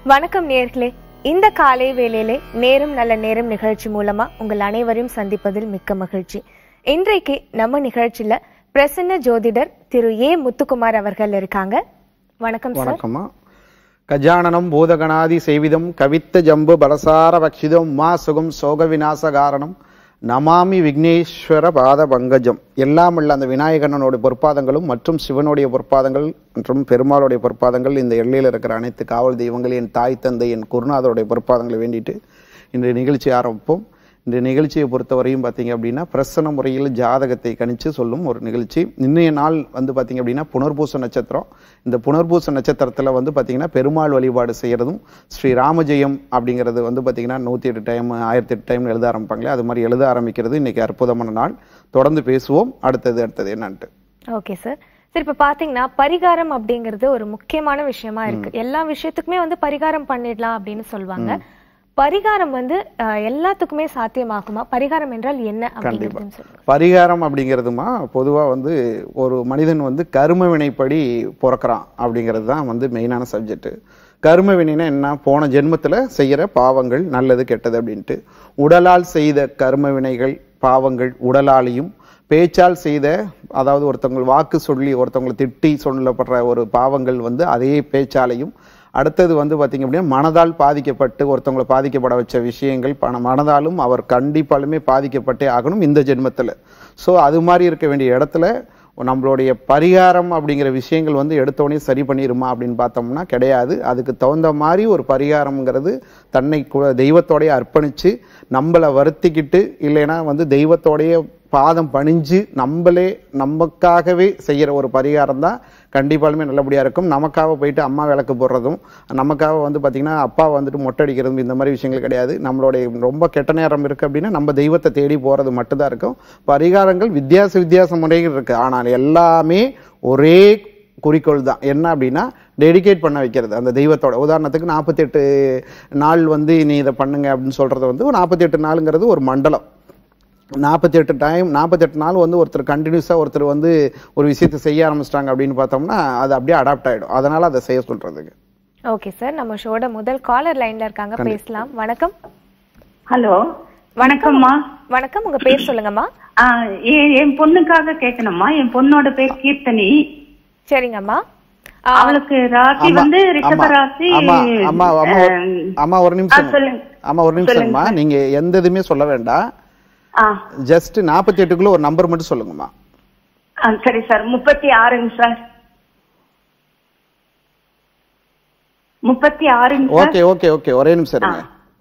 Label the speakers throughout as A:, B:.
A: வணக்கம் நேர்களே இந்த காலை வேளையிலே நேரம் நல்ல நேரம் நிகழ்ச்சி மூலமா உங்கள் அனைவரையும் சந்திப்பதில் மிக்க மகிழ்ச்சி இன்றைக்கு நம்ம நிகழ்ச்சியில பிரசன்ன ஜோதிடர் திரு ஏ முத்துக்குமார் அவர்கள் இருக்காங்க வணக்கம் சார்
B: வணக்கம்மா கஜானனம் பூதகணாதி செய்விதம் கவித்த ஜம்பு பலசார பக்ஷிதம் மா சுகம் சோக விநாச காரணம் நமாமி விக்னேஸ்வர பாத பங்கஜம் எல்லாம் உள்ள அந்த விநாயகனோட பொற்பாதங்களும் மற்றும் சிவனுடைய பொற்பாதங்கள் மற்றும் பெருமாளுடைய பொற்பாதங்கள் இந்த எல்லையில் இருக்கிற அனைத்து காவல் தெய்வங்கள் என் தாய் தந்தை என் குருநாதருடைய பொற்பாதங்களை வேண்டிட்டு இன்றைய நிகழ்ச்சி ஆரம்பிப்போம் இந்த நிகழ்ச்சியை பொறுத்தவரையும் பார்த்தீங்க அப்படின்னா பிரசன முறையில் ஜாதகத்தை கணிச்சு சொல்லும் ஒரு நிகழ்ச்சி இன்னைய நாள் வந்து பார்த்தீங்க அப்படின்னா புனர்பூச நட்சத்திரம் இந்த புனர்பூச நட்சத்திரத்தில் வந்து பார்த்தீங்கன்னா பெருமாள் வழிபாடு செய்யறதும் ஸ்ரீ ராமஜெயம் அப்படிங்கிறது வந்து பார்த்தீங்கன்னா நூற்றி எட்டு டைம் ஆயிரத்தி எட்டு டைம் எழுத ஆரம்பிப்பாங்களே அது மாதிரி எழுத ஆரம்பிக்கிறது இன்னைக்கு அற்புதமான நாள் தொடர்ந்து பேசுவோம் அடுத்தது அடுத்தது என்னன்ட்டு
A: ஓகே சார் சார் இப்ப பாத்தீங்கன்னா பரிகாரம் அப்படிங்கிறது ஒரு முக்கியமான விஷயமா இருக்கு எல்லா விஷயத்துக்குமே வந்து பரிகாரம் பண்ணிடலாம் அப்படின்னு சொல்லுவாங்க பரிகாரம் வந்து அஹ், எல்லாத்துக்குமே சாத்தியமாகுமா பரிகாரம் என்றால் என்ன அப்படிங்கிறது சொல்லுங்க
B: பரிகாரம் அப்படிங்கிறதுமா பொதுவாக வந்து ஒரு மனிதன் வந்து கர்ம வினைப்படி பிறக்கிறான் அப்படிங்கிறது தான் வந்து மெயினான சப்ஜெக்ட் கர்ம வினைனா என்ன போன ஜென்மத்தில் செய்கிற பாவங்கள் நல்லது கெட்டது அப்படின்ட்டு உடலால் செய்த கர்ம வினைகள் பாவங்கள் உடலாலையும் பேச்சால் செய்த அதாவது ஒருத்தவங்க வாக்கு சொல்லி ஒருத்தவங்களை திட்டி சொல்லப்படுற ஒரு பாவங்கள் வந்து அதே பேச்சாலையும் அடுத்தது வந்து பார்த்தீங்க அப்படின்னா மனதால் பாதிக்கப்பட்டு ஒருத்தவங்களை பாதிக்கப்பட வச்ச விஷயங்கள் பண மனதாலும் அவர் கண்டிப்பாலுமே பாதிக்கப்பட்டே ஆகணும் இந்த ஜென்மத்தில் ஸோ அது மாதிரி இருக்க வேண்டிய இடத்துல நம்மளுடைய பரிகாரம் அப்படிங்கிற விஷயங்கள் வந்து எடுத்தோடனே சரி பண்ணிருமா அப்படின்னு பார்த்தோம்னா கிடையாது அதுக்கு தகுந்த மாதிரி ஒரு பரிகாரம்ங்கிறது தன்னை கு- தெய்வத்தோடய அர்ப்பணிச்சு நம்மளை வருத்திக்கிட்டு இல்லைன்னா வந்து தெய்வத்தோடைய பாதம் பணிஞ்சு நம்மளே நமக்காகவே செய்யற ஒரு பரிகாரம் தான் கண்டிப்பாலுமே நல்லபடியா இருக்கும் நமக்காக போயிட்டு அம்மா விளக்கு போடுறதும் நமக்காக வந்து பாத்தீங்கன்னா அப்பா வந்துட்டு மொட்டை அடிக்கிறதும் இந்த மாதிரி விஷயங்கள் கிடையாது நம்மளுடைய ரொம்ப கெட்ட நேரம் இருக்கு அப்படின்னா நம்ம தெய்வத்தை தேடி போறது மட்டும்தான் இருக்கும் பரிகாரங்கள் வித்தியாச வித்தியாச முறைகள் இருக்கு ஆனால் எல்லாமே ஒரே குறிக்கோள் தான் என்ன அப்படின்னா டெடிகேட் பண்ண வைக்கிறது அந்த தெய்வத்தோட உதாரணத்துக்கு நாற்பத்தெட்டு நாள் வந்து நீ இதை பண்ணுங்க அப்படின்னு சொல்றது வந்து ஒரு நாற்பத்தெட்டு நாளுங்கிறது ஒரு மண்டலம் நாற்பத்தெட்டு டைம் நாற்பத்தெட்டு நாள் வந்து ஒருத்தர் கண்டினியூஸாக ஒருத்தர் வந்து ஒரு விஷயத்தை செய்ய ஆரம்பிச்சிட்டாங்க அப்படின்னு பார்த்தோம்னா அது அப்படியே அடாப்ட் ஆயிடும் அதனால அதை செய்ய சொல்றதுக்கு
A: ஓகே சார் நம்ம ஷோட முதல் காலர் லைன்ல இருக்காங்க பேசலாம் வணக்கம்
C: ஹலோ வணக்கம்மா
A: வணக்கம் உங்க பேர் சொல்லுங்கம்மா
C: ஆ, என் என் பொண்ணுக்காக கேட்கணும்மா என் பொண்ணோட பேர் கீர்த்தனி
A: சரிங்கம்மா ஆ,
C: அவளுக்கு ராசி
B: ஆமா,
C: வந்து
B: ஆமா,
C: ரிஷப ராசி
B: ஆமா, ஆமா, ஆமா, ஒரு-
C: ஆம்,
B: ஆமா ஒரு
C: ஆ,
B: நிமிஷம்
C: சொல்லுங்க
B: ஆமா ஒரு நிமிஷம்மா நீங்க எந்த இதுவுமே சொல்ல வேண்டாம்
C: ஆ
B: ஜஸ்ட் நாற்பத்தி எட்டுக்குள்ள ஒரு நம்பர் மட்டும் சொல்லுங்கம்மா
C: ஆ, சரி சார் முப்பத்தி ஆறுங்க சார் முப்பத்தி ஆறுங்க சார்
B: ஓகே ஓகே ஓகே ஒரே நிமிஷம் இருங்க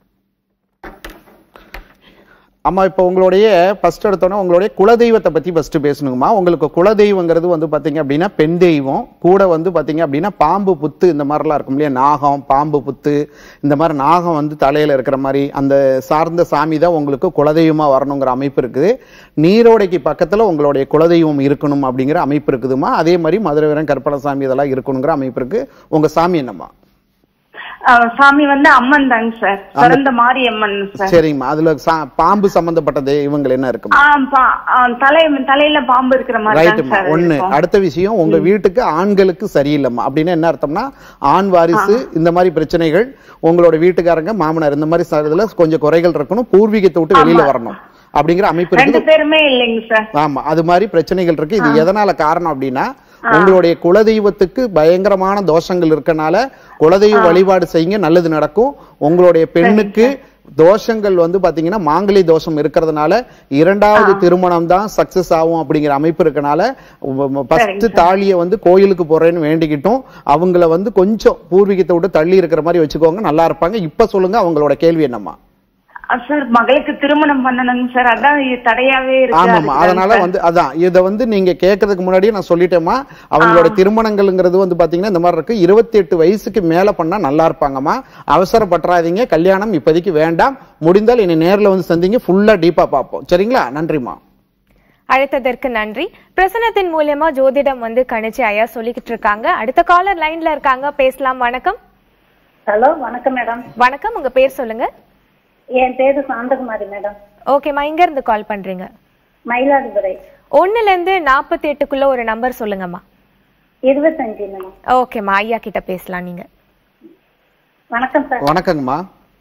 B: அம்மா இப்போ உங்களுடைய ஃபர்ஸ்ட் எடுத்தோன்னே உங்களுடைய குலதெய்வத்தை பத்தி ஃபர்ஸ்ட் பேசணுங்கம்மா உங்களுக்கு குலதெய்வங்கிறது வந்து பாத்தீங்க அப்படின்னா பெண் தெய்வம் கூட வந்து பாத்தீங்க அப்படின்னா பாம்பு புத்து இந்த மாதிரிலாம் இருக்கும் இல்லையா நாகம் பாம்பு புத்து இந்த மாதிரி நாகம் வந்து தலையில இருக்கிற மாதிரி அந்த சார்ந்த சாமி தான் உங்களுக்கு குலதெய்வமா வரணுங்கிற அமைப்பு இருக்குது நீரோடைக்கு பக்கத்துல உங்களுடைய குலதெய்வம் இருக்கணும் அப்படிங்கிற அமைப்பு இருக்குதுமா அதே மாதிரி மதுரை வீரன் கற்பனை சாமி இதெல்லாம் இருக்கணுங்கிற அமைப்பு இருக்கு உங்க சாமி என்னம்மா
C: ஆ, சாமி வந்து அம்மன் தாங்க சார் பிறந்த மாரியம்மன் சார்
B: சரிங்கம்மா அதுல சா- பாம்பு சம்பந்தப்பட்ட தெய்வங்கள் என்ன இருக்குமா
C: ஆ, பா- ஆ, தலை தலையில பாம்பு இருக்கிற மாதிரி தாங்க
B: ரைட்டுமா
C: சார்
B: ஒண்ணு
C: இருக்கும்.
B: அடுத்த விஷயம் உங்க வீட்டுக்கு ஆண்களுக்கு சரியில்லைம்மா அப்படின்னா என்ன அர்த்தம்னா ஆண் வாரிசு இந்த மாதிரி பிரச்சனைகள் உங்களோட வீட்டுக்காரங்க மாமனார் இந்த மாதிரி ச- இதுல கொஞ்சம் குறைகள் இருக்கணும் பூர்வீகத்தை விட்டு வெளியில வரணும் அப்படிங்கிற அமைப்பு
C: ரெண்டு
B: இருக்குது
C: பேருமே இல்லைங்க சார்
B: ஆமா அது மாதிரி பிரச்சனைகள் இருக்கு இது எதனால காரணம் அப்படின்னா உங்களுடைய குலதெய்வத்துக்கு பயங்கரமான தோஷங்கள் இருக்கனால குலதெய்வ வழிபாடு செய்யுங்க நல்லது நடக்கும் உங்களுடைய பெண்ணுக்கு தோஷங்கள் வந்து பாத்தீங்கன்னா மாங்கலி தோஷம் இருக்கிறதுனால இரண்டாவது திருமணம் தான் சக்சஸ் ஆகும் அப்படிங்கிற அமைப்பு இருக்கனால ஃபர்ஸ்ட் தாலியை வந்து கோயிலுக்கு போறேன்னு வேண்டிக்கிட்டும் அவங்கள வந்து கொஞ்சம் பூர்வீகத்தை விட்டு தள்ளி இருக்கிற மாதிரி வச்சுக்கோங்க நல்லா இருப்பாங்க இப்ப சொல்லுங்க அவங்களோட கேள்வி என்னம்மா
C: ஆ, சார் மகளுக்கு திருமணம் பண்ணணுங்க சார் அதான் இது தடையாவே இருக்கு
B: ஆமாமா
C: அதுக்குதாங்க
B: அதனால
C: சார்.
B: வந்து அதான் இத வந்து நீங்க கேட்கறதுக்கு முன்னாடியே நான் சொல்லிட்டேம்மா அவங்களோட திருமணங்கள்ங்கிறது வந்து பாத்தீங்கன்னா இந்த மாதிரி இருக்கு இருபத்தி எட்டு வயசுக்கு மேல பண்ணா நல்லா இருப்பாங்கம்மா அவசரப்பட்டுறாதீங்க கல்யாணம் இப்போதைக்கு வேண்டாம் முடிந்தால் இனி நேர்ல வந்து சந்திங்க ஃபுல்லா டீப்பா பார்ப்போம் சரிங்களா நன்றிம்மா
A: அழைத்ததற்கு நன்றி பிரசனத்தின் மூலியமா ஜோதிடம் வந்து கணிச்சு ஐயா சொல்லிக்கிட்டு இருக்காங்க அடுத்த காலர் லைன்ல இருக்காங்க பேசலாம் வணக்கம்
D: ஹலோ வணக்கம் மேடம்
A: வணக்கம் உங்க பேர் சொல்லுங்க
D: என் பேரு சாந்தகுமாரி மேடம்
A: ஓகேம்மா இங்க இருந்து கால் பண்றீங்க
D: மயிலாடுதுறை
A: ஒண்ணுல இருந்து நாற்பத்தி எட்டுக்குள்ள ஒரு நம்பர் சொல்லுங்கம்மா
D: இருபத்தஞ்சு மேடம்
A: ஓகேம்மா ஐயா கிட்ட பேசலாம் நீங்க
D: வணக்கம் சார்
B: வணக்கங்கம்மா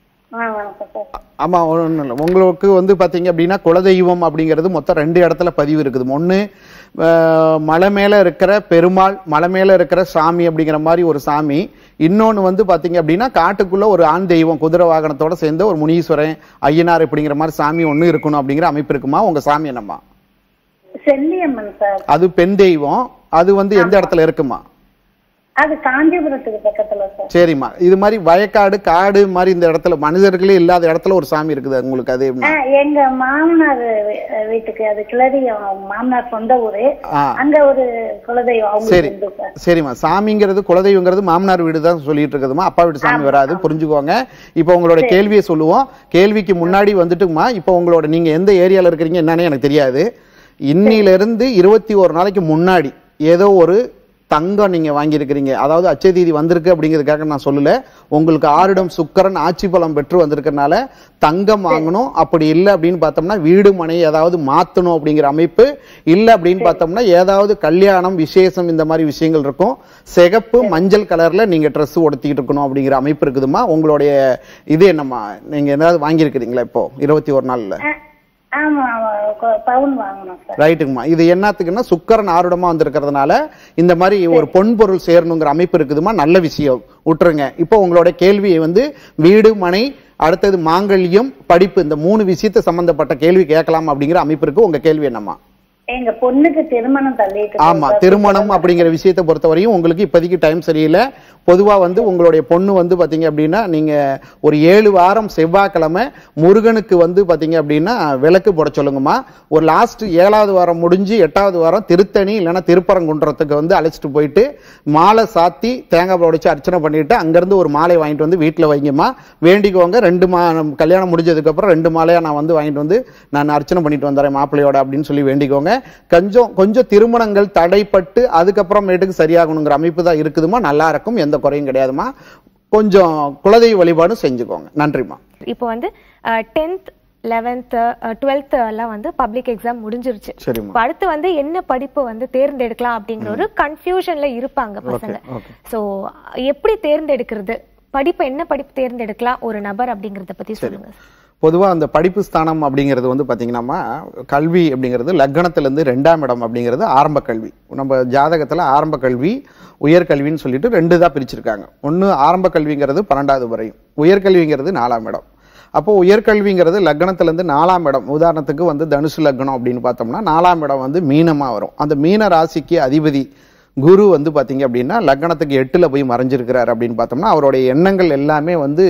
D: ஆ வணக்கம் சார்
B: ஆமா ஒண்ணும் இல்ல. உங்களுக்கு வந்து பாத்தீங்க அப்படின்னா குலதெய்வம் அப்படிங்கிறது மொத்தம் ரெண்டு இடத்துல பதிவு இருக்குது ஒண்ணு அஹ், மலை மேல இருக்கிற பெருமாள் மலை மேல இருக்கிற சாமி அப்படிங்கிற மாதிரி ஒரு சாமி இன்னொன்னு வந்து பாத்தீங்க அப்படின்னா காட்டுக்குள்ள ஒரு ஆண் தெய்வம் குதிரை வாகனத்தோட சேர்ந்த ஒரு முனீஸ்வரன் ஐயனார் அப்படிங்கிற மாதிரி சாமி ஒண்ணு இருக்கணும் அப்படிங்கிற அமைப்பு இருக்குமா உங்க சாமி என்னம்மா
D: செல்லியம்மன் சார்
B: அது பெண் தெய்வம் அது வந்து எந்த இடத்துல இருக்குமா
D: அது காஞ்சிபுரத்துக்கு பக்கத்துல சார்
B: சரிம்மா இது மாதிரி வயக்காடு காடு மாதிரி இந்த இடத்துல மனிதர்களே இல்லாத இடத்துல ஒரு சாமி இருக்குது உங்களுக்கு அது
D: ஆ, எங்க மாமனார் வீ- வீட்டுக்கு அது கிளறி அவங்க மாமனார் சொந்த ஊரு
B: ஆ.
D: அங்க ஒரு குலதெய்வம் அவங்களுக்கு
B: சரி
D: உண்டு சார்
B: சரிம்மா சாமிங்கிறது குலதெய்வங்கிறது மாமனார் வீடு தான் சொல்லிட்டு இருக்குதுமா அப்பா வீட்டு சாமி வராது புரிஞ்சுக்கோங்க இப்போ உங்களோட கேள்வியை சொல்லுவோம் கேள்விக்கு முன்னாடி வந்துட்டுமா இப்போ உங்களோட நீங்க எந்த ஏரியால இருக்கிறீங்க என்னன்னு எனக்கு தெரியாது இன்னில இருந்து இருபத்தி ஒரு நாளைக்கு முன்னாடி ஏதோ ஒரு தங்கம் நீங்க வாங்கியிருக்கிறீங்க அதாவது அச்சய தீதி வந்திருக்கு அப்படிங்கிறதுக்காக நான் சொல்லல உங்களுக்கு ஆறிடம் சுக்கரன் ஆட்சி பலம் பெற்று வந்திருக்கறனால தங்கம் வாங்கணும் அப்படி இல்லை அப்படின்னு பார்த்தோம்னா வீடு மனை ஏதாவது மாத்தணும் அப்படிங்கிற அமைப்பு இல்லை அப்படின்னு பார்த்தோம்னா ஏதாவது கல்யாணம் விசேஷம் இந்த மாதிரி விஷயங்கள் இருக்கும் சிகப்பு மஞ்சள் கலர்ல நீங்க Dress உடுத்திக்கிட்டு இருக்கணும் அப்படிங்கிற அமைப்பு இருக்குதுமா உங்களுடைய இது என்னம்மா நீங்க ஏதாவது வாங்கியிருக்கிறீங்களா இப்போ இருபத்தி ஒரு நாள்ல
D: ஆ, ஆமா ஆமா, கொ- பவுன் வாங்கணும் சார்
B: ரைட்டுங்கம்மா இது என்னத்துக்குன்னா சுக்கரன் ஆருடமா வந்திருக்கிறதுனால இந்த மாதிரி ஒரு பொன் பொருள் சேரணுங்கிற அமைப்பு இருக்குதுமா நல்ல விஷயம் விட்டுருங்க இப்போ உங்களோட கேள்வியை வந்து வீடு மனை அடுத்தது மாங்கல்யம் படிப்பு இந்த மூணு விஷயத்தை சம்பந்தப்பட்ட கேள்வி கேட்கலாம் அப்படிங்கிற அமைப்பு இருக்கு உங்க கேள்வி என்னம்மா
D: எங்க பொண்ணுக்கு திருமணம் தள்ளிட்டு இருக்கு
B: ஆமா
D: சார்.
B: திருமணம் அப்படிங்கிற விஷயத்தை பொறுத்தவரையும் உங்களுக்கு இப்போதைக்கு டைம் சரியில்லை பொதுவா வந்து உங்களுடைய பொண்ணு வந்து பாத்தீங்க அப்படின்னா நீங்க ஒரு ஏழு வாரம் செவ்வாய்க்கிழமை முருகனுக்கு வந்து பாத்தீங்க அப்படின்னா விளக்கு போட சொல்லுங்கம்மா ஒரு லாஸ்ட் ஏழாவது வாரம் முடிஞ்சு எட்டாவது வாரம் திருத்தணி இல்லைன்னா திருப்பரங்குன்றத்துக்கு வந்து அழைச்சிட்டு போயிட்டு மாலை சாத்தி தேங்காய் உடைச்சு அர்ச்சனை பண்ணிட்டு அங்கிருந்து ஒரு மாலை வாங்கிட்டு வந்து வீட்டுல வைங்கம்மா வேண்டிக்கோங்க ரெண்டு மா கல்யாணம் முடிஞ்சதுக்கு அப்புறம் ரெண்டு மாலையா நான் வந்து வாங்கிட்டு வந்து நான் அர்ச்சனை பண்ணிட்டு வந்துடுறேன் மாப்பிள்ளையோட அப்படின்னு சொல்லி வேண்டிக்கோங்க கொஞ்சம் கொஞ்சம் திருமணங்கள் தடைப்பட்டு அதுக்கப்புறமேட்டுக்கு சரியாகணுங்கிற அமைப்பு தான் இருக்குதுமா நல்லா இருக்கும் எந்த குறையும் கிடையாதுமா கொஞ்சம் குலதெய்வ வழிபாடும் செஞ்சுக்கோங்க நன்றிம்மா
A: இப்போ வந்து டென்த் லெவன்த் டுவெல்த் எல்லாம் வந்து பப்ளிக் எக்ஸாம் முடிஞ்சிருச்சு
B: சரிம்மா
A: இப்ப அடுத்து வந்து என்ன படிப்பு வந்து தேர்ந்தெடுக்கலாம் அப்படிங்கிற ஒரு கன்ஃபியூஷன்ல இருப்பாங்க பசங்க
B: okay.
A: சோ எப்படி தேர்ந்தெடுக்கிறது படிப்பு என்ன படிப்பு தேர்ந்தெடுக்கலாம் ஒரு நபர் அப்படிங்கறத பத்தி சொல்லுங்க
B: பொதுவா அந்த படிப்பு ஸ்தானம் அப்படிங்கிறது வந்து பாத்தீங்கன்னா கல்வி அப்படிங்கிறது லக்னத்துல இருந்து ரெண்டாம் இடம் அப்படிங்கிறது ஆரம்ப கல்வி நம்ம ஜாதகத்துல ஆரம்ப கல்வி உயர்கல்வின்னு சொல்லிட்டு ரெண்டு தான் பிரிச்சிருக்காங்க ஒன்னு ஆரம்ப கல்விங்கிறது பன்னெண்டாவது வரையும் உயர்கல்விங்கிறது நாலாம் இடம் அப்போ உயர்கல்விங்கிறது லக்னத்துல இருந்து நாலாம் இடம் உதாரணத்துக்கு வந்து தனுசு லக்னம் அப்படின்னு பார்த்தோம்னா நாலாம் இடம் வந்து மீனமா வரும் அந்த மீன ராசிக்கு அதிபதி குரு வந்து பாத்தீங்க அப்படின்னா லக்னத்துக்கு எட்டுல போய் மறைஞ்சிருக்கிறார் அப்படின்னு பார்த்தோம்னா அவருடைய எண்ணங்கள் எல்லாமே வந்து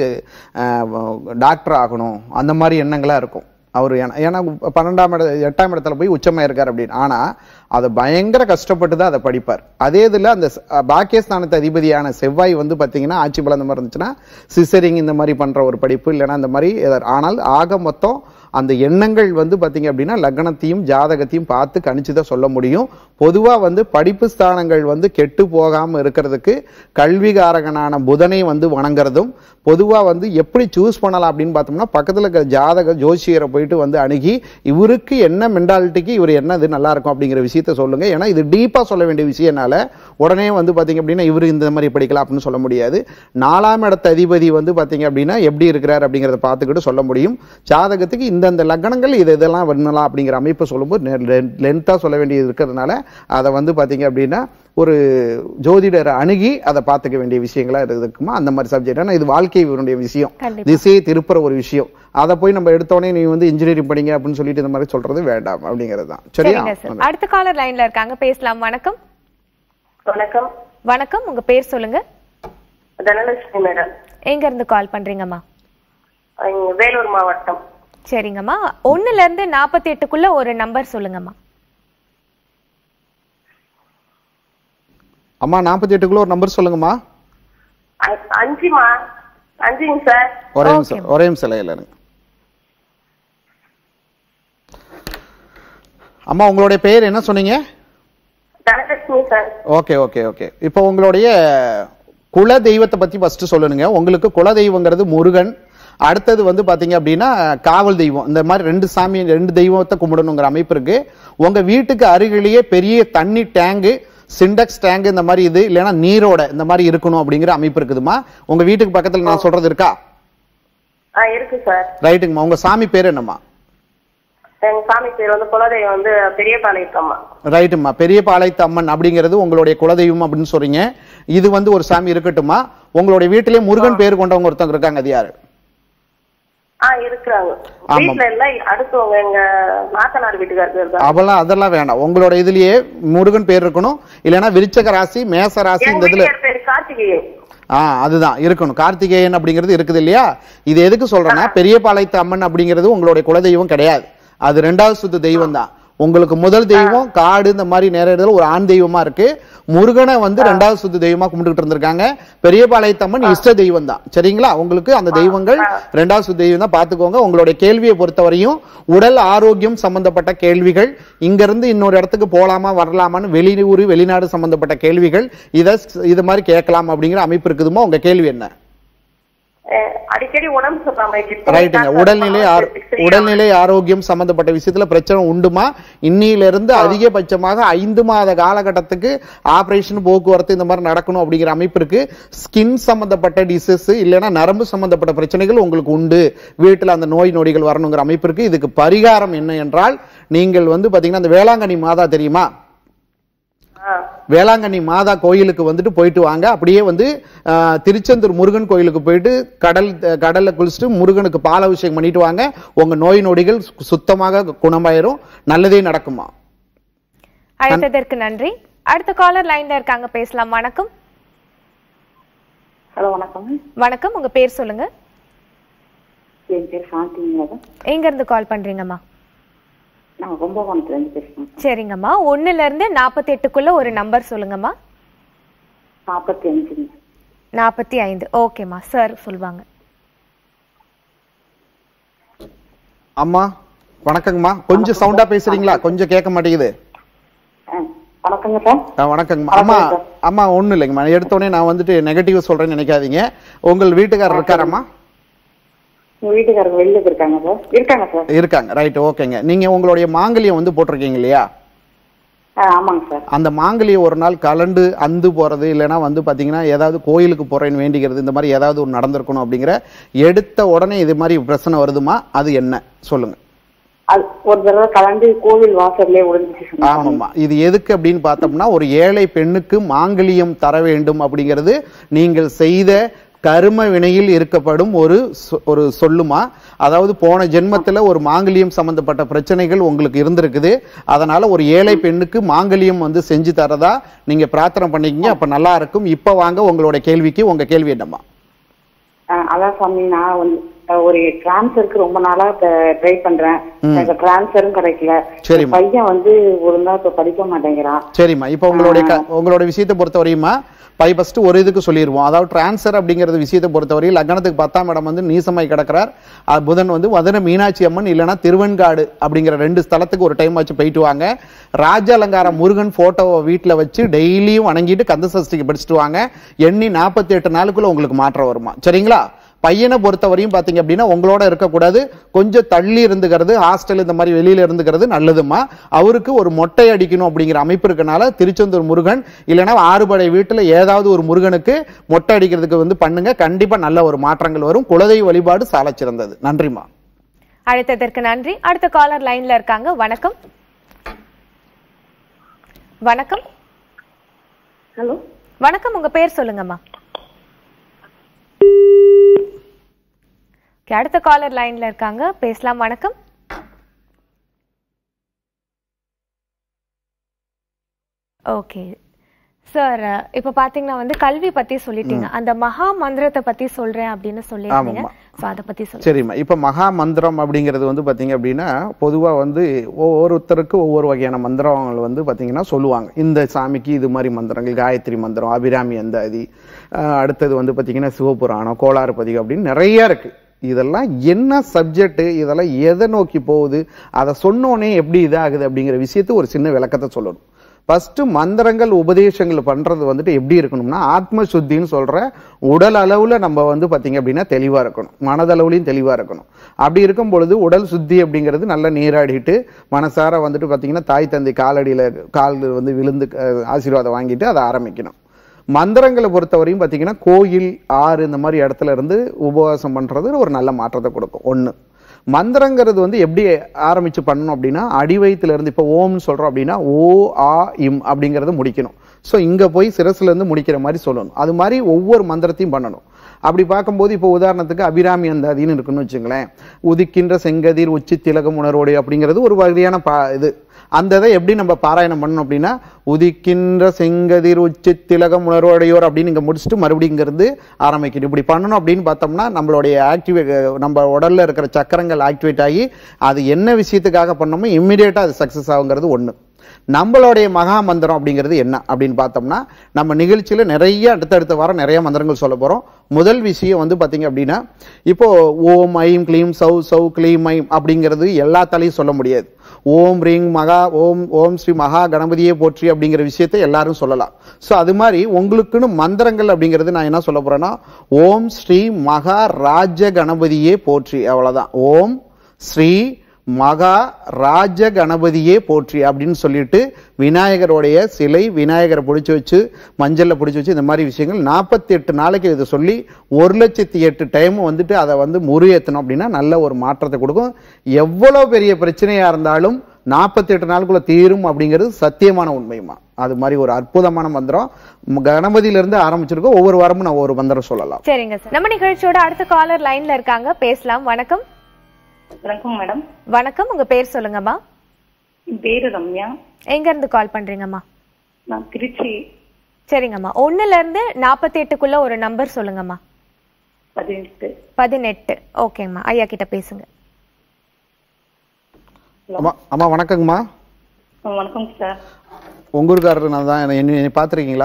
B: டாக்டர் ஆகணும் அந்த மாதிரி எண்ணங்களா இருக்கும் அவர் ஏன்னா ஏன்னா பன்னெண்டாம் இட எட்டாம் இடத்துல போய் உச்சமா இருக்கார் அப்படின்னு ஆனா அதை பயங்கர கஷ்டப்பட்டு தான் அதை படிப்பார் அதே இதுல அந்த ச- பாக்கியஸ்தானத்து அதிபதியான செவ்வாய் வந்து பாத்தீங்கன்னா ஆட்சி பலம் இந்த மாதிரி இருந்துச்சுன்னா சிசரிங் இந்த மாதிரி பண்ற ஒரு படிப்பு இல்லைன்னா இந்த மாதிரி ஏதாவது- ஆனால் ஆக மொத்தம் அந்த எண்ணங்கள் வந்து பாத்தீங்க அப்படின்னா லக்னத்தையும் ஜாதகத்தையும் பார்த்து கணிச்சு தான் சொல்ல முடியும் பொதுவா வந்து படிப்பு ஸ்தானங்கள் வந்து கெட்டு போகாம இருக்கிறதுக்கு கல்விகாரகனான புதனை வந்து வணங்குறதும் பொதுவா வந்து எப்படி சூஸ் பண்ணலாம் அப்படின்னு பார்த்தோம்னா பக்கத்துல இருக்கிற ஜாதக ஜோசியரை போயிட்டு வந்து அணுகி இவருக்கு என்ன மென்டாலிட்டிக்கு இவர் என்ன இது நல்லா இருக்கும் அப்படிங்கிற விஷயத்த சொல்லுங்க ஏன்னா இது டீப்பா சொல்ல வேண்டிய விஷயம்னால உடனே வந்து பாத்தீங்க அப்படின்னா இவரு இந்த மாதிரி படிக்கலாம் அப்படின்னு சொல்ல முடியாது நாலாம் இடத்த அதிபதி வந்து பாத்தீங்க அப்படின்னா எப்படி இருக்கிறார் அப்படிங்கறத பார்த்துக்கிட்டு சொல்ல முடியும் ஜாதகத்துக்கு இந்தந்த லக்னங்கள் இது இதெல்லாம் பண்ணலாம் அப்படிங்கிற அமைப்பு சொல்லும்போது லென்த்தா சொல்ல வேண்டியது இருக்கிறதுனால அதை வந்து பாத்தீங்க அப்படின்னா ஒரு ஜோதிடரை அணுகி அதை பார்த்துக்க வேண்டிய விஷயங்களா இருக்குமா அந்த மாதிரி சப்ஜெக்ட் ஏன்னா இது வாழ்க்கை இவருடைய விஷயம்
A: கண்டிப்பா.
B: திசையை திருப்புற ஒரு விஷயம் அதை போய் நம்ம எடுத்தோடனே நீ வந்து இன்ஜினியரிங் படிங்க அப்படின்னு சொல்லிட்டு இந்த மாதிரி சொல்றது வேண்டாம் அப்படிங்கிறது தான் சரியா
A: சரிங்க சார் அடுத்த காலர் லைன்ல இருக்காங்க பேசலாம் வணக்கம்
E: வணக்கம்
A: வணக்கம் உங்க பேர் சொல்லுங்க
E: தனலட்சுமி மேடம்
A: எங்க இருந்து கால் பண்றீங்கம்மா
E: இங்க வேலூர் மாவட்டம்
A: சரிங்கம்மா ஒண்ணுல இருந்து நாற்பத்தி எட்டுக்குள்ள ஒரு நம்பர் சொல்லுங்கம்மா
B: அம்மா நாற்பத்தி எட்டுக்குள்ள ஒரு நம்பர் சொல்லுங்கம்மா
E: அ- அஞ்சுமா அஞ்சுங்க சார்
B: ஒரே நிமிஷம் ஒரே நிமிஷம் லைன்ல இருங்க அம்மா உங்களுடைய பெயர் என்ன சொன்னீங்க
E: Dhanalakshmi sir
B: okay okay okay இப்போ உங்களுடைய குல தெய்வத்தை பத்தி ஃபர்ஸ்ட் சொல்லணுங்க உங்களுக்கு குல தெய்வங்கிறது முருகன் அடுத்தது வந்து பாத்தீங்க அப்படின்னா காவல் தெய்வம் இந்த மாதிரி ரெண்டு சாமி ரெண்டு தெய்வத்தை கும்பிடணுங்கிற அமைப்பு இருக்கு உங்க வீட்டுக்கு அருகிலேயே பெரிய தண்ணி டேங்கு சிண்டெக்ஸ் டேங்க் இந்த மாதிரி இது இல்லைன்னா நீரோட இந்த மாதிரி இருக்கணும் அப்படிங்கிற அமைப்பு இருக்குதுமா உங்க வீட்டுக்கு பக்கத்துல நான் சொல்றது இருக்கா
E: ஆ இருக்கு சார்
B: ரைட்டுங்கம்மா உங்க சாமி பேர் என்னம்மா
E: எங்க சாமி பேர் வந்து குலதெய்வம் வந்து பெரியபாளையத்தம்மா
B: ரைட்டும்மா பெரிய பாளையத்து அம்மன் அப்படிங்கிறது உங்களுடைய குலதெய்வம் அப்படின்னு சொல்றீங்க இது வந்து ஒரு சாமி இருக்கட்டுமா உங்களுடைய வீட்டிலேயே முருகன் பேர் கொண்டவங்க ஒருத்தவங்க இருக்காங்க அது யாரு
E: ஆ இருக்கிறாங்க
B: ஆமாம்.
E: வீட்டுல இல்ல அடுத்தவங்க எங்க நாத்தனார் வீட்டுக்காரர் இருக்காங்க
B: அவெல்லாம் அதெல்லாம் வேண்டாம் உங்களோட இதுலயே முருகன் பேர் இருக்கணும் இல்லைன்னா விருச்சக ராசி மேச ராசி
E: எங்க
B: இந்த இதுல
E: வீட்டுக்கார் பேர் கார்த்திகேயன்
B: ஆ அதுதான் இருக்கணும் கார்த்திகேயன் அப்படிங்கிறது இருக்குது இல்லையா இது எதுக்கு சொல்றேன்னா பெரிய பாளையத்து அம்மன் அப்படிங்கிறது உங்களுடைய குலதெய்வம் கிடையாது அது ரெண்டாவது சுத்து தெய்வம் தான் உங்களுக்கு முதல் தெய்வம் காடு இந்த மாதிரி நிறைய இடத்துல ஒரு ஆண் தெய்வமா இருக்கு முருகனை வந்து ரெண்டாவது சுத்து தெய்வமா கும்பிட்டுட்டு இருந்திருக்காங்க பெரிய பாளையத்தம்மன் இஷ்ட தெய்வம் தான் சரிங்களா உங்களுக்கு அந்த தெய்வங்கள் ரெண்டாவது சுத்து தெய்வம் தான் பாத்துக்கோங்க உங்களுடைய கேள்வியை பொறுத்தவரையும் உடல் ஆரோக்கியம் சம்பந்தப்பட்ட கேள்விகள் இங்க இருந்து இன்னொரு இடத்துக்கு போலாமா வரலாமான்னு வெளியூர் வெளிநாடு சம்பந்தப்பட்ட கேள்விகள் இத இது மாதிரி கேட்கலாம் அப்படிங்கிற அமைப்பு இருக்குதுமா உங்க கேள்வி என்ன
E: அஹ் அடிக்கடி உடம்பு சொல்லாம
B: ரைட்டுங்க உடல்நிலை ஆரோ- உடல்நிலை ஆரோக்கியம் சம்பந்தப்பட்ட விஷயத்துல பிரச்சனை உண்டுமா இன்னில இருந்து அதிகபட்சமாக ஐந்து மாத காலகட்டத்துக்கு ஆபரேஷன் போக்குவரத்து இந்த மாதிரி நடக்கணும் அப்படிங்கிற அமைப்பு இருக்கு ஸ்கின் சம்பந்தப்பட்ட டிசீஸ் இல்லைன்னா நரம்பு சம்பந்தப்பட்ட பிரச்சனைகள் உங்களுக்கு உண்டு வீட்டுல அந்த நோய் நொடிகள் வரணுங்கிற அமைப்பு இருக்கு இதுக்கு பரிகாரம் என்ன என்றால் நீங்கள் வந்து பாத்தீங்கன்னா அந்த வேளாங்கண்ணி மாதா தெரியுமா வேளாங்கண்ணி மாதா கோயிலுக்கு வந்துட்டு போயிட்டு வாங்க அப்படியே வந்து ஆஹ், திருச்செந்தூர் முருகன் கோயிலுக்கு போயிட்டு கடல் கடல்ல குளிச்சுட்டு முருகனுக்கு பால் அபிஷேகம் பண்ணிட்டு வாங்க உங்க நோய் நொடிகள் சு- சுத்தமாக குணமாயிரும் நல்லதே நடக்குமா
A: அழைத்ததற்கு நன்றி அடுத்த காலர் லைன்ல இருக்காங்க பேசலாம் வணக்கம்
F: ஹலோ வணக்கம்
A: வணக்கம் உங்க பேர் சொல்லுங்க
F: என் பேர் சாந்திங்க
A: எங்க இருந்து கால் பண்றீங்கம்மா
F: நான் கும்பகோணத்துல இருந்து பேசுறேன்
A: சரிங்கம்மா ஒண்ணுல இருந்து நாற்பத்தி எட்டுக்குள்ள ஒரு நம்பர் சொல்லுங்கம்மா
F: நாற்பத்தி அஞ்சுங்க
A: நாற்பத்தி ஐந்து ஓகேம்மா சார் சொல்லுவாங்க
B: அம்மா வணக்கங்கம்மா கொஞ்சம் சவுண்டா பேசுறீங்களா கொஞ்சம் கேட்க மாட்டேங்குது
F: ஆ, வணக்கங்க சார்
B: ஆ, வணக்கங்கம்மா அம்மா அம்மா ஒண்ணும் இல்லைங்கம்மா எடுத்த உடனே நான் வந்துட்டு நெகட்டிவ் சொல்றேன்னு நினைக்காதீங்க உங்கள் வீட்டுக்காரர் இருக்காரம்மா
F: உங்க வீட்டுக்காரங்க வெளியில இருக்காங்க சார் இருக்காங்க சார்
B: இருக்காங்க ரைட் ஓகேங்க நீங்க உங்களுடைய மாங்கல்யம் வந்து போட்டிருக்கீங்க இல்லையா
F: ஆ, ஆமாங்க சார்
B: அந்த மாங்கல்யம் ஒரு நாள் கலண்டு அந்து போறது இல்லைன்னா வந்து பாத்தீங்கன்னா ஏதாவது கோயிலுக்கு போறேன்னு வேண்டிக்கிறது இந்த மாதிரி ஏதாவது ஒரு நடந்திருக்கணும் அப்படிங்கிற எடுத்த உடனே இது மாதிரி பிரச்சனை வருதுமா அது என்ன சொல்லுங்க
F: அது ஒரு தடவை கலந்து கோவில் வாசல்லே விழுந்துச்சு சொன்னாங்க.
B: ஆமாம்மா இது எதுக்கு அப்படின்னு பார்த்தோம்னா ஒரு ஏழை பெண்ணுக்கு மாங்கல்யம் தர வேண்டும் அப்படிங்கிறது நீங்கள் செய்த கரும வினையில் இருக்கப்படும் ஒரு சொ- ஒரு சொல்லுமா அதாவது போன ஜென்மத்துல ஒரு மாங்கல்யம் சம்பந்தப்பட்ட பிரச்சனைகள் உங்களுக்கு இருந்திருக்குது அதனால ஒரு ஏழை பெண்ணுக்கு மாங்கல்யம் வந்து செஞ்சு தரதா நீங்க பிரார்த்தனை பண்ணிக்கிங்க அப்ப நல்லா இருக்கும் இப்ப வாங்க உங்களோட கேள்விக்கு உங்க கேள்வி என்னம்மா
F: ஆ, அதான் சாமி நான் வந்து ஆ, ஒரு டிரான்ஸ்ஃபருக்கு ரொம்ப நாளா ட்ரை பண்றேன் எனக்கு டிரான்ஸ்ஃபரும் கிடைக்கல
B: சரிம்மா.
F: என் பையன் வந்து ஒழுங்கா இப்ப படிக்க மாட்டேங்கிறான்
B: சரிம்மா இப்போ உங்களுடைய க- உங்களோட விஷயத்தை பொறுத்த வரையுமா பை ஃபர்ஸ்ட் ஒரு இதுக்கு சொல்லிடுவோம் அதாவது டிரான்ஸ்ஃபர் அப்படிங்கிறது விஷயத்தை பொறுத்தவரை லக்னத்துக்கு பத்தாம் இடம் வந்து நீசமாய் கிடக்கிறார் அஹ் புதன் வந்து மதுரை மீனாட்சி அம்மன் இல்லைன்னா திருவெண்காடு அப்படிங்கிற ரெண்டு ஸ்தலத்துக்கு ஒரு டைம் வச்சு போயிட்டு வாங்க ராஜ அலங்கார முருகன் போட்டோவை வீட்டில் வச்சு டெய்லியும் வணங்கிட்டு கந்த சஷ்டிக்கு படிச்சுட்டு வாங்க எண்ணி நாற்பத்தி எட்டு நாளுக்குள்ள உங்களுக்கு மாற்றம் வருமா சரிங்களா பையனை பொறுத்தவரையும் பாத்தீங்க அப்படின்னா உங்களோட இருக்கக்கூடாது கொஞ்சம் தள்ளி இருந்துக்கிறது ஹாஸ்டல் இந்த மாதிரி வெளியில இருந்துக்கிறது நல்லதுமா அவருக்கு ஒரு மொட்டை அடிக்கணும் அப்படிங்கிற அமைப்பு இருக்கனால திருச்செந்தூர் முருகன் இல்லைன்னா ஆறுபடை வீட்டுல ஏதாவது ஒரு முருகனுக்கு மொட்டை அடிக்கிறதுக்கு வந்து பண்ணுங்க கண்டிப்பா நல்ல ஒரு மாற்றங்கள் வரும் குலதெய்வ வழிபாடு சாலச் சிறந்தது நன்றிமா
A: அழைத்ததற்கு நன்றி அடுத்த காலர் லைன்ல இருக்காங்க வணக்கம் வணக்கம்
F: ஹலோ
A: வணக்கம் உங்க பேர் சொல்லுங்கம்மா Okay, அடுத்த காலர் லைன்ல இருக்காங்க பேசலாம் வணக்கம் ஓகே சார் இப்ப பாத்தீங்கன்னா வந்து கல்வி பத்தி சொல்லிட்டீங்க அந்த மகா மந்திரத்தை பத்தி சொல்றேன் அப்படின்னு சொல்லியிருந்தீங்க
B: ஆமாம்மா.
A: So, அத பத்தி சொல்லுங்க
B: சரிம்மா இப்ப மகா மந்திரம் அப்படிங்கிறது வந்து பாத்தீங்க அப்படின்னா பொதுவா வந்து ஒவ்வொருத்தருக்கு ஒவ்வொரு வகையான மந்திரங்கள் வந்து பாத்தீங்கன்னா சொல்லுவாங்க இந்த சாமிக்கு இது மாதிரி மந்திரங்கள் காயத்ரி மந்திரம் அபிராமி அந்தாதி அஹ் அடுத்தது வந்து பாத்தீங்கன்னா சிவபுராணம் கோளாறு பதிகம் அப்படின்னு நிறைய இருக்கு இதெல்லாம் என்ன சப்ஜெக்ட் இதெல்லாம் எதை நோக்கி போகுது அதை சொன்னோனே எப்படி இதாகுது அப்படிங்கிற விஷயத்து ஒரு சின்ன விளக்கத்தை சொல்லணும் ஃபர்ஸ்ட் மந்திரங்கள் உபதேசங்கள் பண்றது வந்துட்டு எப்படி இருக்கணும்னா ஆத்ம சுத்தின்னு சொல்ற உடல் அளவுல நம்ம வந்து பாத்தீங்க அப்படின்னா தெளிவா இருக்கணும் மனதளவுலையும் தெளிவா இருக்கணும் அப்படி இருக்கும் பொழுது உடல் சுத்தி அப்படிங்கிறது நல்லா நீராடிட்டு மனசார வந்துட்டு பாத்தீங்கன்னா தாய் தந்தை காலடியில கால் வந்து விழுந்து அஹ், ஆசீர்வாதம் வாங்கிட்டு அதை ஆரம்பிக்கணும் மந்திரங்களை பொறுத்தவரையும் பாத்தீங்கன்னா கோயில் ஆறு இந்த மாதிரி இடத்துல இருந்து உபவாசம் பண்றது ஒரு நல்ல மாற்றத்தை கொடுக்கும் ஒண்ணு மந்திரங்கிறது வந்து எப்படி ஆரம்பிச்சு பண்ணணும் அப்படின்னா அடிவயத்துல இருந்து இப்போ ஓம்னு சொல்றோம் அப்படின்னா ஓ ஆ இம் அப்படிங்கறத முடிக்கணும் ஸோ இங்க போய் சிரசுல இருந்து முடிக்கிற மாதிரி சொல்லணும் அது மாதிரி ஒவ்வொரு மந்திரத்தையும் பண்ணணும் அப்படி பார்க்கும்போது இப்போ உதாரணத்துக்கு அபிராமி அந்தாதின்னு இருக்குன்னு வச்சுங்களேன் உதிக்கின்ற செங்கதிர் உச்சி திலகம் உணர்வோடு அப்படிங்கிறது ஒரு வகையான பா இது அந்த இதை எப்படி நம்ம பாராயணம் பண்ணணும் அப்படின்னா உதிக்கின்ற செங்கதிர் உச்சி திலகம் உணர்வோடையோர் அப்படின்னு இங்க முடிச்சுட்டு மறுபடியும் இங்கிருந்து ஆரம்பிக்கணும் இப்படி பண்ணணும் அப்படின்னு பார்த்தோம்னா நம்மளுடைய ஆக்டிவேட் நம்ம உடல்ல இருக்கிற சக்கரங்கள் ஆக்டிவேட் ஆகி அது என்ன விஷயத்துக்காக பண்ணோமோ இம்மிடியேட்டா அது சக்சஸ் ஆகுங்கிறது ஒண்ணு நம்மளுடைய மகா மந்திரம் அப்படிங்கிறது என்ன அப்படின்னு பார்த்தோம்னா நம்ம நிகழ்ச்சியில நிறைய அடுத்தடுத்த வாரம் நிறைய மந்திரங்கள் சொல்ல போறோம் முதல் விஷயம் வந்து பாத்தீங்க அப்படின்னா இப்போ ஓம் ஐம் க்ளீம் சௌ சௌ க்ளீம் ஐம் அப்படிங்கிறது எல்லாத்தாலையும் சொல்ல முடியாது ஓம் ரீங் மகா ஓம் ஓம் ஸ்ரீ மகா கணபதியே போற்றி அப்படிங்கிற விஷயத்தை எல்லாரும் சொல்லலாம் ஸோ அது மாதிரி உங்களுக்குன்னு மந்திரங்கள் அப்படிங்கிறது நான் என்ன சொல்ல போறேன்னா ஓம் ஸ்ரீ மகா ராஜ கணபதியே போற்றி அவ்வளவுதான் ஓம் ஸ்ரீ மகா ராஜ கணபதியே போற்றி அப்படின்னு சொல்லிட்டு விநாயகருடைய சிலை விநாயகரை பிடிச்சி வச்சு மஞ்சள்ல பிடிச்சி வச்சு இந்த மாதிரி விஷயங்கள் நாற்பத்தி எட்டு நாளைக்கு இதை சொல்லி ஒரு லட்சத்தி எட்டு டைம் வந்துட்டு அதை வந்து முறியேற்றணும் அப்படின்னா நல்ல ஒரு மாற்றத்தை கொடுக்கும் எவ்வளவு பெரிய பிரச்சனையா இருந்தாலும் நாற்பத்தி எட்டு நாளுக்குள்ள தீரும் அப்படிங்கிறது சத்தியமான உண்மையுமா அது மாதிரி ஒரு அற்புதமான மந்திரம் ம், கணபதியில இருந்து ஆரம்பிச்சிருக்கோம் ஒவ்வொரு வாரமும் நான் ஒரு மந்திரம் சொல்லலாம்
A: சரிங்க சார் நம்ம நிகழ்ச்சியோட அடுத்த காலர் லைன்ல இருக்காங்க பேசலாம் வணக்கம்
C: வணக்கம் மேடம்
A: வணக்கம் உங்க பேர் சொல்லுங்கம்மா
C: என் பேரு ரம்யா
A: எங்க இருந்து கால் பண்றீங்கம்மா
C: நான் திருச்சி
A: சரிங்கம்மா ஒண்ணுல இருந்து நாற்பத்தி எட்டுக்குள்ள ஒரு நம்பர் சொல்லுங்கம்மா
C: பதினெட்டு
A: பதினெட்டு ஓகேங்கம்மா ஐயா கிட்ட பேசுங்க
B: அம்மா அம்மா வணக்கங்கம்மா
C: வணக்கம் சார்
B: உங்க ஊருக்காரர் நான் தான் என்னை என்னை பார்த்துருக்கீங்களா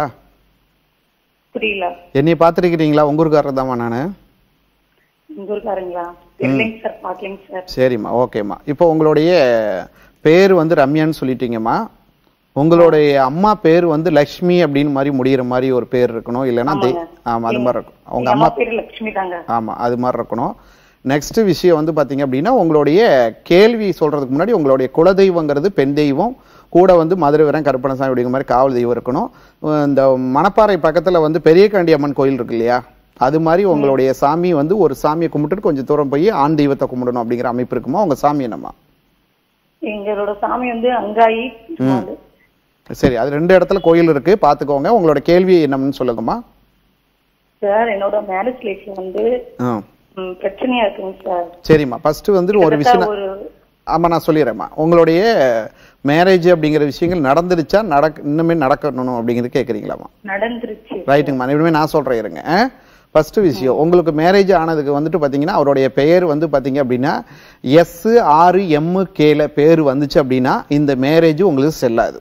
C: புரியல
B: என்னை பார்த்துருக்கிறீங்களா உங்க ஊருக்காரர் தான்மா நான்
C: உங்க ஊருக்காரங்களா இல்லைங்க சார் பாக்கலைங்க சார்
B: சரிம்மா ஓகேம்மா இப்போ உங்களுடைய பேர் வந்து ரம்யான்னு சொல்லிட்டீங்கம்மா உங்களுடைய அம்மா பேர் வந்து லக்ஷ்மி அப்படின்னு மாதிரி முடியிற மாதிரி ஒரு பேர் இருக்கணும் இல்லைன்னா தெய்- ஆமா அது மாதிரி இருக்கும் உங்க
C: எங்க
B: அம்மா
C: அம்மா பேரு லட்சுமி தாங்க
B: ஆமா அது மாதிரி இருக்கணும் நெக்ஸ்ட் விஷயம் வந்து பாத்தீங்க அப்படின்னா உங்களுடைய கேள்வி சொல்றதுக்கு முன்னாடி உங்களுடைய குலதெய்வங்கிறது பெண் தெய்வம் கூட வந்து மதுரை வீரன் கருப்பணசாமி அப்படிங்கிற மாதிரி காவல் தெய்வம் இருக்கணும் அஹ் இந்த மணப்பாறை பக்கத்துல வந்து பெரியகாண்டி அம்மன் கோயில் இருக்கு இல்லையா அது மாதிரி உங்களுடைய சாமி வந்து ஒரு சாமியை கும்பிட்டுட்டு கொஞ்சம் தூரம் போய் ஆண் தெய்வத்தை கும்பிடணும் அப்படிங்கிற அமைப்பு இருக்குமா உங்க சாமி என்னம்மா
C: எங்களோட சாமி வந்து அங்காயி அது.
B: சரி அது ரெண்டு இடத்துல கோயில் இருக்கு பாத்துக்கோங்க உங்களோட கேள்வி என்னன்னு சொல்லுங்கம்மா
C: சார் என்னோட மேரேஜ் லைஃப்ல வந்து
B: ஆ
C: ம், பிரச்சனையா இருக்குங்க சார்
B: சரிம்மா ஃபர்ஸ்ட் வந்து ஒரு விஷயம்
C: கிட்டத்தட்ட ஒரு
B: ஆமா நான் சொல்லிடுறேம்மா உங்களுடைய மேரேஜ் அப்படிங்கிற விஷயங்கள் நடந்துருச்சா நடக்க இன்னுமே நடக்கணும் அப்படிங்கிறது கேட்குறீங்களாம்மா
C: நடந்துருச்சு
B: ரைட்டுங்கம்மா இனிமே நான் சொல்றேன் இருங்க ஃபர்ஸ்ட் விஷயம் உங்களுக்கு மேரேஜ் ஆனதுக்கு வந்துட்டு பாத்தீங்கன்னா அவருடைய பெயர் வந்து பாத்தீங்க அப்படின்னா எஸ் ஆறு எம் கேல பேர் வந்துச்சு அப்படின்னா இந்த மேரேஜ் உங்களுக்கு செல்லாது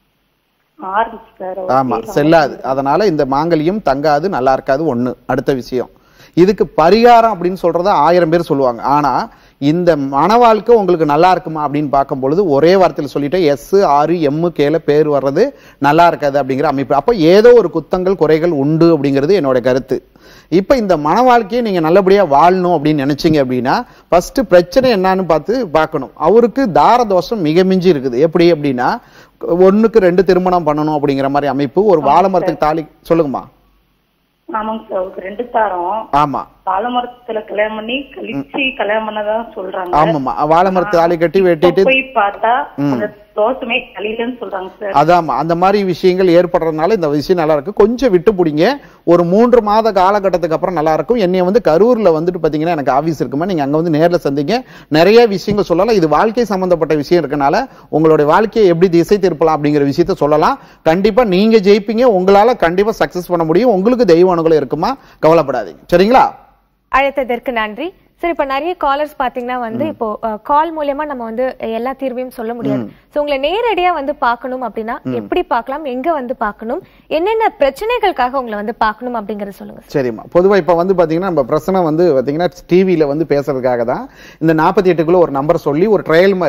C: ஆறு சார்
B: ஆமா செல்லாது அதனால இந்த மாங்கல்யம் தங்காது நல்லா இருக்காது ஒண்ணு அடுத்த விஷயம் இதுக்கு பரிகாரம் அப்படின்னு சொல்றத ஆயிரம் பேர் சொல்லுவாங்க ஆனா இந்த மன வாழ்க்கை உங்களுக்கு நல்லா இருக்குமா அப்படின்னு பார்க்கும் பொழுது ஒரே வார்த்தையில் சொல்லிட்டு எஸ் ஆறு எம் கேல பேர் வர்றது நல்லா இருக்காது அப்படிங்கிற அமைப்பு அப்ப ஏதோ ஒரு குத்தங்கள் குறைகள் உண்டு அப்படிங்கிறது என்னோட கருத்து இப்ப இந்த மன வாழ்க்கையை நீங்க நல்லபடியா வாழணும் அப்படின்னு நினைச்சீங்க அப்படின்னா ஃபர்ஸ்ட் பிரச்சனை என்னன்னு பார்த்து பார்க்கணும் அவருக்கு தார தோஷம் மிக மிஞ்சி இருக்குது எப்படி அப்படின்னா ஒண்ணுக்கு ரெண்டு திருமணம் பண்ணணும் அப்படிங்கிற மாதிரி அமைப்பு ஒரு வாழை மரத்துக்கு தாலி சொல்லுங்கம்மா
C: ஆமாங்க சார் அவருக்கு ரெண்டு தாரம்
B: ஆமா
C: பாலமரத்துல கல்யாணம் பண்ணி கழிச்சு கல்யாணம் பண்ணதான் சொல்றாங்க
B: ஆமாம்மா வாழை மரத்து தாலி கட்டி
C: இப்ப
B: வெட்டிட்டு
C: போய் பார்த்தா அந்த தோசமே கழிலன்னு சொல்றாங்க சார்
B: அதாம்மா அந்த மாதிரி விஷயங்கள் ஏற்படுறதுனால இந்த விஷயம் நல்லா இருக்கு கொஞ்சம் விட்டு பிடிங்க ஒரு மூன்று மாத காலகட்டத்துக்கு அப்புறம் நல்லா இருக்கும் என்னைய வந்து கரூர்ல வந்துட்டு பாத்தீங்கன்னா எனக்கு ஆபீஸ் இருக்குமா நீங்க அங்க வந்து நேர்ல சந்திங்க நிறைய விஷயங்கள் சொல்லலாம் இது வாழ்க்கை சம்பந்தப்பட்ட விஷயம் இருக்கனால உங்களுடைய வாழ்க்கையை எப்படி திசை திருப்பலாம் அப்படிங்கிற விஷயத்த சொல்லலாம் கண்டிப்பா நீங்க ஜெயிப்பீங்க உங்களால கண்டிப்பா சக்சஸ் பண்ண முடியும் உங்களுக்கு தெய்வ அனுகூலம் இருக்குமா கவலைப்படாதீங்க சரிங்களா
A: அழைத்ததற்கு நன்றி சரி இப்ப நிறைய காலர்ஸ் பாத்தீங்கன்னா வந்து இப்போ கால் மூலியமா நம்ம வந்து எல்லா தீர்வையும் சொல்ல முடியாது சோ உங்களை நேரடியா வந்து பார்க்கணும் அப்படின்னா எப்படி பார்க்கலாம் எங்க வந்து பார்க்கணும் என்னென்ன பிரச்சனைகளுக்காக உங்களை வந்து பார்க்கணும் அப்படிங்கறத சொல்லுங்க
B: சரிம்மா பொதுவா இப்ப வந்து பாத்தீங்கன்னா நம்ம பிரச்சனை வந்து பாத்தீங்கன்னா டிவியில வந்து பேசுறதுக்காக தான் இந்த நாற்பத்தி எட்டுக்குள்ள ஒரு நம்பர் சொல்லி ஒரு ட்ரையல் மாதிரி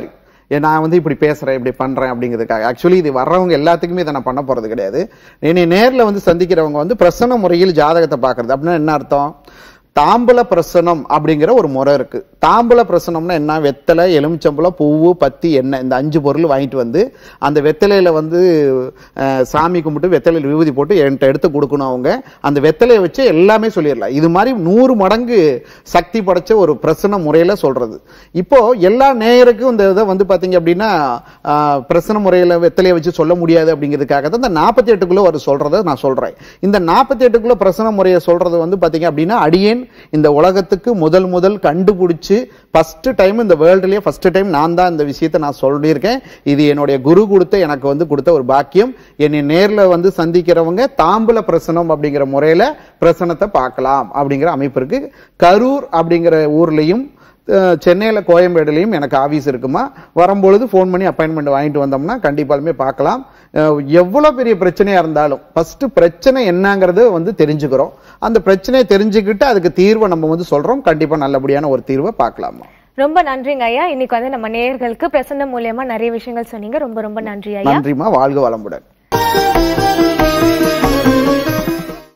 B: ஏ, நான் வந்து இப்படி பேசுறேன் இப்படி பண்றேன் அப்படிங்கிறதுக்காக ஆக்சுவலி இது வர்றவங்க எல்லாத்துக்குமே இதை நான் பண்ண போறது கிடையாது என்னை நேர்ல வந்து சந்திக்கிறவங்க வந்து பிரசன்ன முறையில் ஜாதகத்தை பார்க்கறது அப்படின்னா என்ன அர்த்தம் தாம்பல பிரசனம் அப்படிங்கிற ஒரு முறை இருக்கு தாம்பல பிரசனம்னா என்ன வெத்தலை எலுமிச்சம்பழம் பூவு பத்தி எண்ணெய் இந்த அஞ்சு பொருள் வாங்கிட்டு வந்து அந்த வெத்தலையில வந்து அஹ், சாமி கும்பிட்டு வெத்தலையில் விபூதி போட்டு என்கிட்ட எடுத்து கொடுக்கணும் அவங்க அந்த வெத்தலையை வச்சு எல்லாமே சொல்லிடலாம் இது மாதிரி நூறு மடங்கு சக்தி படைச்ச ஒரு பிரசன முறையில சொல்றது இப்போ எல்லா நேயருக்கும் இந்த இதை வந்து பாத்தீங்க அப்படின்னா ஆஹ், பிரசன முறையில வெத்தலையை வச்சு சொல்ல முடியாது அப்படிங்கிறதுக்காக தான் இந்த நாற்பத்தி எட்டுக்குள்ள ஒரு சொல்றதை நான் சொல்றேன் இந்த நாற்பத்தி எட்டுக்குள்ள பிரசன முறையை சொல்றது வந்து பாத்தீங்க அப்படின்னா அடியேன் இந்த உலகத்துக்கு முதல் முதல் கண்டுபிடிச்சு ஃபர்ஸ்ட் டைம் இந்த வேர்ல்டுலயே ஃபர்ஸ்ட் டைம் நான் தான் இந்த விஷயத்தை நான் சொல்லியிருக்கேன் இது என்னுடைய குரு கொடுத்த எனக்கு வந்து கொடுத்த ஒரு பாக்கியம் என்னை நேர்ல வந்து சந்திக்கிறவங்க தாம்பூல பிரசனம் அப்படிங்கிற முறையில பிரசனத்தை பார்க்கலாம் அப்படிங்கிற அமைப்பு இருக்கு கரூர் அப்படிங்கிற ஊர்லயும் அஹ், சென்னையில கோயம்பேடுலையும் எனக்கு ஆபீஸ் இருக்குமா வரும்பொழுது ஃபோன் பண்ணி அப்பாயின்மெண்ட் வாங்கிட்டு வந்தோம்னா கண்டிப்பாலுமே பார்க்கலாம் அஹ், எவ்வளவு பெரிய பிரச்சனையா இருந்தாலும் ஃபர்ஸ்ட் பிரச்சனை என்னங்கிறது வந்து தெரிஞ்சுக்கிறோம் அந்த பிரச்சனையை தெரிஞ்சுக்கிட்டு அதுக்கு தீர்வை நம்ம வந்து சொல்றோம் கண்டிப்பா நல்லபடியான ஒரு தீர்வை பார்க்கலாமா
A: ரொம்ப நன்றிங்க ஐயா இன்னைக்கு வந்து நம்ம நேயர்களுக்கு பிரசன்னம் மூலியமா நிறைய விஷயங்கள் சொன்னீங்க ரொம்ப ரொம்ப நன்றி ஐயா
B: நன்றிமா வாழ்க வளமுடன்